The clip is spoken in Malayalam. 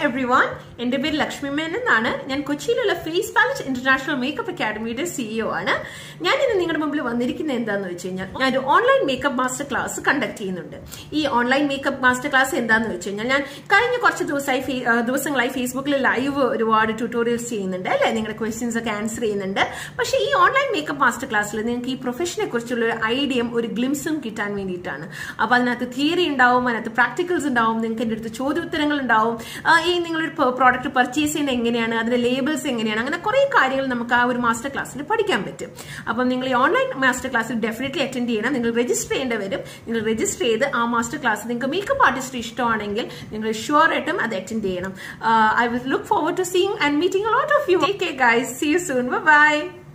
എവ്രി വൺ എന്റെ പേര് ലക്ഷ്മി മേനൻ എന്നാണ് ഞാൻ കൊച്ചിയിലുള്ള ഫേസ് പാലറ്റ് ഇന്റർനാഷണൽ മേക്കപ്പ് അക്കാഡമിയുടെ സിഇഒ ആണ് ഞാൻ ഇന്ന് നിങ്ങളുടെ മുമ്പിൽ വന്നിരിക്കുന്നത് എന്താന്ന് വെച്ച് കഴിഞ്ഞാൽ ഞാൻ ഒരു online makeup master class conduct ചെയ്യുന്നുണ്ട് ഈ ഓൺലൈൻ മേക്കപ്പ് മാസ്റ്റർ ക്ലാസ് എന്താന്ന് വെച്ച് കഴിഞ്ഞാൽ ഞാൻ കഴിഞ്ഞ കുറച്ച് ദിവസമായി ഫേ- ആ, ദിവസങ്ങളായി ഫേസ്ബുക്കിൽ ലൈവ് ഒരുപാട് ട്യൂട്ടോറിയൽസ് ചെയ്യുന്നുണ്ട് അല്ലെ നിങ്ങളുടെ ക്വസ്റ്റ്യൻസ് ഒക്കെ ആൻസർ ചെയ്യുന്നുണ്ട് പക്ഷേ ഈ ഓൺലൈൻ മേക്കപ്പ് മാസ്റ്റർ ക്ലാസ്സിൽ നിങ്ങൾക്ക് ഈ പ്രൊഫഷനെ കുറിച്ചുള്ള ഒരു ഐഡിയയും ഒരു ഗ്ലിംസും കിട്ടാൻ വേണ്ടിയിട്ടാണ് അപ്പൊ അതിനകത്ത് തിയറി ഉണ്ടാവും അതിനകത്ത് പ്രാക്ടിക്കൽസ് ഉണ്ടാവും നിങ്ങൾക്ക് എൻ്റെ അടുത്ത് ചോദ്യോത്തരങ്ങൾ ഉണ്ടാവും ആ, ഈ നിങ്ങളൊരു പ്രോഡക്റ്റ് പർച്ചേസ് ചെയ്യുന്നത് എങ്ങനെയാണ് അതിന്റെ ലേബിൾസ് എങ്ങനെയാണ് അങ്ങനെ കുറെ കാര്യങ്ങൾ നമുക്ക് ആ ഒരു മാസ്റ്റർ ക്ലാസ്സിൽ പഠിക്കാൻ പറ്റും അപ്പം നിങ്ങൾ ഈ ഓൺലൈൻ മാസ്റ്റർ ക്ലാസ്സിൽ ഡെഫിനറ്റ്ലി അറ്റൻഡ് ചെയ്യണം നിങ്ങൾ രജിസ്റ്റർ ചെയ്യേണ്ടി വരും നിങ്ങൾ രജിസ്റ്റർ ചെയ്ത് ആ മാസ്റ്റർ ക്ലാസ് നിങ്ങൾക്ക് മേക്കപ്പ് ആർട്ടിസ്റ്റ് ഇഷ്ടമാണെങ്കിൽ നിങ്ങൾ ഷുവർ ആയിട്ടും അത് അറ്റൻഡ് ചെയ്യണം I will look forward to seeing and meeting lot of you take care guys see you soon by